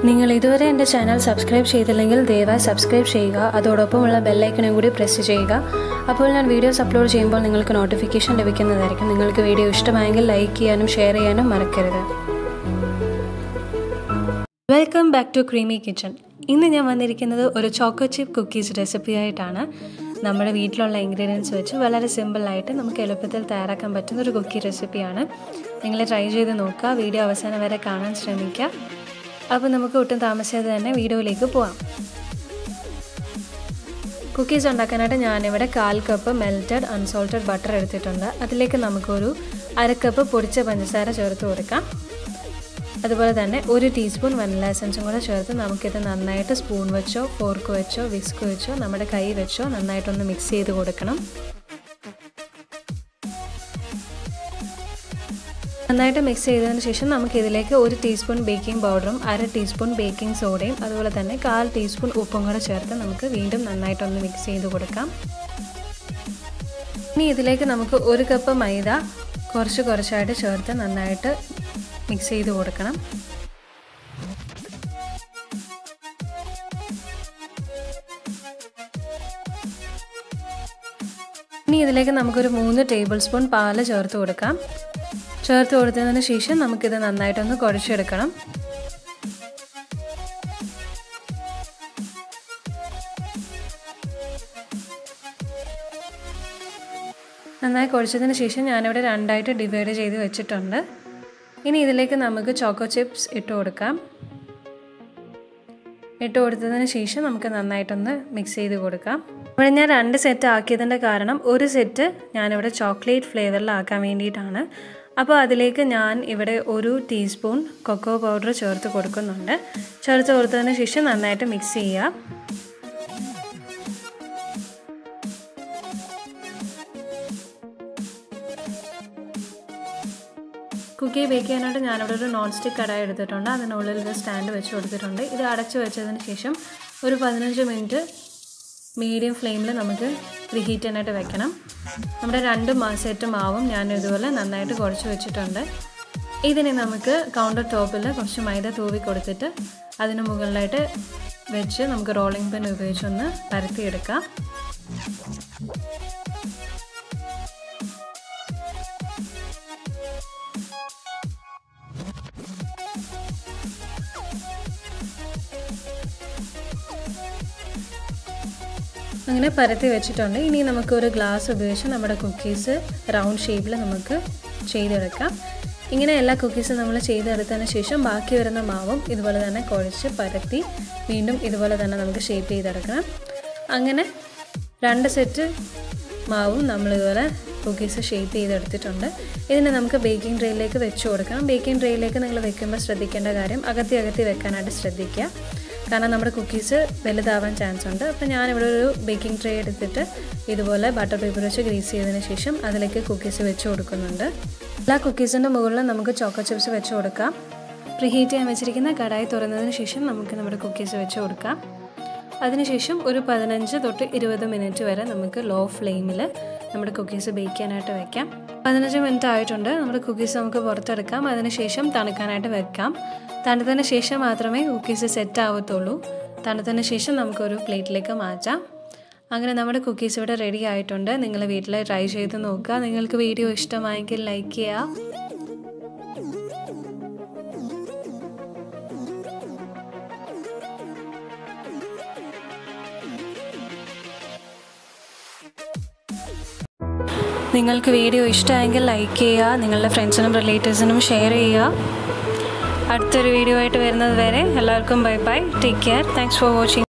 നിങ്ങൾ ഇതുവരെ എൻ്റെ ചാനൽ സബ്സ്ക്രൈബ് ചെയ്തില്ലെങ്കിൽ ദയവായി സബ്സ്ക്രൈബ് ചെയ്യുക അതോടൊപ്പമുള്ള ബെല്ലൈക്കണും കൂടി പ്രസ് ചെയ്യുക അപ്പോൾ ഞാൻ വീഡിയോസ് അപ്ലോഡ് ചെയ്യുമ്പോൾ നിങ്ങൾക്ക് നോട്ടിഫിക്കേഷൻ ലഭിക്കുന്നതായിരിക്കും നിങ്ങൾക്ക് വീഡിയോ ഇഷ്ടമായെങ്കിൽ ലൈക്ക് ചെയ്യാനും ഷെയർ ചെയ്യാനും മറക്കരുത് welcome back to Creamy Kitchen ഇന്ന് ഞാൻ വന്നിരിക്കുന്നത് ഒരു ചോക്കോ ചിപ്പ് കുക്കീസ് റെസിപ്പി ആയിട്ടാണ് നമ്മുടെ വീട്ടിലുള്ള ഇൻഗ്രീഡിയൻസ് വെച്ച് വളരെ സിമ്പിളായിട്ട് നമുക്ക് എളുപ്പത്തിൽ തയ്യാറാക്കാൻ പറ്റുന്ന ഒരു കുക്കി റെസിപ്പിയാണ് നിങ്ങൾ ട്രൈ ചെയ്ത് നോക്കുക വീഡിയോ അവസാനം വരെ കാണാൻ ശ്രമിക്കുക അപ്പോൾ നമുക്ക് ഒട്ടും താമസിയാതെ തന്നെ വീഡിയോയിലേക്ക് പോവാം കുക്കീസ് ഉണ്ടാക്കാനായിട്ട് ഞാനിവിടെ കാൽ കപ്പ് മെൽറ്റഡ് അൺസോൾട്ടഡ് ബട്ടർ എടുത്തിട്ടുണ്ട് അതിലേക്ക് നമുക്കൊരു അര കപ്പ് പൊടിച്ച പഞ്ചസാര ചേർത്ത് കൊടുക്കാം അതുപോലെ തന്നെ ഒരു ടീസ്പൂൺ വനില എസൻസും കൂടെ ചേർത്ത് നമുക്കിത് നന്നായിട്ട് സ്പൂൺ വെച്ചോ ഫോർക്ക് വെച്ചോ വിസ്ക് വെച്ചോ നമ്മുടെ കൈ വെച്ചോ നന്നായിട്ടൊന്ന് മിക്സ് ചെയ്ത് കൊടുക്കണം നന്നായിട്ട് മിക്സ് ചെയ്തതിന് ശേഷം നമുക്ക് ഇതിലേക്ക് ഒരു ടീസ്പൂൺ ബേക്കിംഗ് പൗഡറും അര ടീസ്പൂൺ ബേക്കിംഗ് സോഡയും അതുപോലെ തന്നെ കാൽ ടീസ്പൂൺ ഉപ്പും കൂടെ ചേർത്ത് നമുക്ക് വീണ്ടും നന്നായിട്ടൊന്ന് മിക്സ് ചെയ്ത് കൊടുക്കാം ഇനി ഇതിലേക്ക് നമുക്ക് ഒരു കപ്പ് മൈദ കുറച്ച് കുറച്ചായിട്ട് ചേർത്ത് നന്നായിട്ട് മിക്സ് ചെയ്ത് കൊടുക്കണം ഇനി ഇതിലേക്ക് നമുക്കൊരു മൂന്ന് ടേബിൾ സ്പൂൺ പാല് ചേർത്ത് കൊടുക്കാം ചേർത്ത് കൊടുത്തതിന് ശേഷം നമുക്കിത് നന്നായിട്ടൊന്ന് കുഴച്ചെടുക്കണം നന്നായി കുഴച്ചതിന് ശേഷം ഞാനിവിടെ രണ്ടായിട്ട് ഡിവൈഡ് ചെയ്ത് വെച്ചിട്ടുണ്ട് ഇനി ഇതിലേക്ക് നമുക്ക് ചോക്കോ ചിപ്സ് ഇട്ട് കൊടുക്കാം ഇട്ട് കൊടുത്തതിന് ശേഷം നമുക്ക് നന്നായിട്ടൊന്ന് മിക്സ് ചെയ്ത് കൊടുക്കാം ഇവിടെ ഞാൻ രണ്ട് സെറ്റ് ആക്കിയതിൻ്റെ കാരണം ഒരു സെറ്റ് ഞാനിവിടെ ചോക്ലേറ്റ് ഫ്ലേവറിലാക്കാൻ വേണ്ടിയിട്ടാണ് അപ്പോൾ അതിലേക്ക് ഞാൻ ഇവിടെ ഒരു ടീസ്പൂൺ കൊക്കോ പൗഡർ ചേർത്ത് കൊടുക്കുന്നുണ്ട് ചേർത്ത് കൊടുത്തതിന് ശേഷം നന്നായിട്ട് മിക്സ് ചെയ്യുക കുക്കി ബേക്ക് ചെയ്യാനായിട്ട് ഞാനിവിടെ ഒരു നോൺ സ്റ്റിക്ക് കടായി എടുത്തിട്ടുണ്ട് അതിനുള്ളിൽ ഒരു സ്റ്റാൻഡ് വെച്ച് കൊടുത്തിട്ടുണ്ട് ഇത് അടച്ചു വെച്ചതിന് ശേഷം ഒരു പതിനഞ്ച് മിനിറ്റ് മീഡിയം ഫ്ലെയിമിൽ നമുക്ക് പ്രീഹീറ്റ് ചെയ്യാനായിട്ട് വെക്കണം നമ്മുടെ രണ്ട് സെറ്റ് മാവും ഞാൻ ഇതുപോലെ നന്നായിട്ട് കുഴച്ച് വെച്ചിട്ടുണ്ട് ഇതിനെ നമുക്ക് കൗണ്ടർ ടോപ്പിൽ കുറച്ച് മൈദ തൂവി കൊടുത്തിട്ട് അതിന് മുകളിലായിട്ട് വെച്ച് നമുക്ക് റോളിംഗ് പെൻ ഉപയോഗിച്ചൊന്ന് പരത്തിയെടുക്കാം അങ്ങനെ പരത്തി വെച്ചിട്ടുണ്ട് ഇനി നമുക്ക് ഒരു ഗ്ലാസ് ഉപയോഗിച്ച് നമ്മുടെ കുക്കീസ് റൗണ്ട് ഷേപ്പിൽ നമുക്ക് ചെയ്തെടുക്കാം ഇങ്ങനെ എല്ലാ കുക്കീസും നമ്മൾ ചെയ്തെടുത്തതിന് ശേഷം ബാക്കി വരുന്ന മാവും ഇതുപോലെ തന്നെ കുഴച്ച് പരത്തി വീണ്ടും ഇതുപോലെ തന്നെ നമുക്ക് ഷേപ്പ് ചെയ്തെടുക്കണം അങ്ങനെ രണ്ട് സെറ്റ് മാവും നമ്മളിതുപോലെ കുക്കീസ് ഷേപ്പ് ചെയ്തെടുത്തിട്ടുണ്ട് ഇതിനെ നമുക്ക് ബേക്കിംഗ് ട്രേയിലേക്ക് വെച്ച് കൊടുക്കണം ബേക്കിംഗ് ട്രേയിലേക്ക് നിങ്ങൾ വെക്കുമ്പോൾ ശ്രദ്ധിക്കേണ്ട കാര്യം അകത്തി അകത്തി വെക്കാനായിട്ട് ശ്രദ്ധിക്കുക കാരണം നമ്മുടെ കുക്കീസ് വലുതാവാൻ ചാൻസ് ഉണ്ട് അപ്പോൾ ഞാനിവിടെ ഒരു ബേക്കിംഗ് ട്രേ എടുത്തിട്ട് ഇതുപോലെ ബട്ടർ പേപ്പർ വെച്ച് ഗ്രീസ് ചെയ്തതിന് ശേഷം അതിലേക്ക് കുക്കീസ് വെച്ച് കൊടുക്കുന്നുണ്ട് എല്ലാ കുക്കീസിൻ്റെ മുകളിൽ നമുക്ക് ചോക്കോ ചിപ്സ് വെച്ച് കൊടുക്കാം പ്രീഹീറ്റ് ചെയ്യാൻ വെച്ചിരിക്കുന്ന കടായി തുറന്നതിന് ശേഷം നമുക്ക് നമ്മുടെ കുക്കീസ് വെച്ച് കൊടുക്കാം അതിനുശേഷം ഒരു പതിനഞ്ച് തൊട്ട് ഇരുപത് മിനിറ്റ് വരെ നമുക്ക് ലോ ഫ്ലെയിമിൽ നമ്മുടെ കുക്കീസ് ബേക്ക് ചെയ്യാനായിട്ട് വെക്കാം പതിനഞ്ച് മിനിറ്റ് ആയിട്ടുണ്ട് നമ്മുടെ കുക്കീസ് നമുക്ക് പുറത്തെടുക്കാം അതിനുശേഷം തണുക്കാനായിട്ട് വെക്കാം തണുത്തതിന് ശേഷം മാത്രമേ കുക്കീസ് സെറ്റ് ആവത്തുള്ളൂ തണുത്തതിന് ശേഷം നമുക്കൊരു പ്ലേറ്റിലേക്ക് മാറ്റാം അങ്ങനെ നമ്മുടെ കുക്കീസ് ഇവിടെ റെഡി ആയിട്ടുണ്ട് നിങ്ങൾ വീട്ടിൽ ട്രൈ ചെയ്ത് നോക്കുക നിങ്ങൾക്ക് വീഡിയോ ഇഷ്ടമായെങ്കിൽ ലൈക്ക് ചെയ്യുക നിങ്ങൾക്ക് വീഡിയോ ഇഷ്ടമായെങ്കിൽ ലൈക്ക് ചെയ്യുക നിങ്ങളുടെ ഫ്രണ്ട്സിനും റിലേറ്റീവ്സിനും ഷെയർ ചെയ്യുക അടുത്തൊരു വീഡിയോ ആയിട്ട് വരുന്നത് വരെ എല്ലാവർക്കും bye bye take care thanks for watching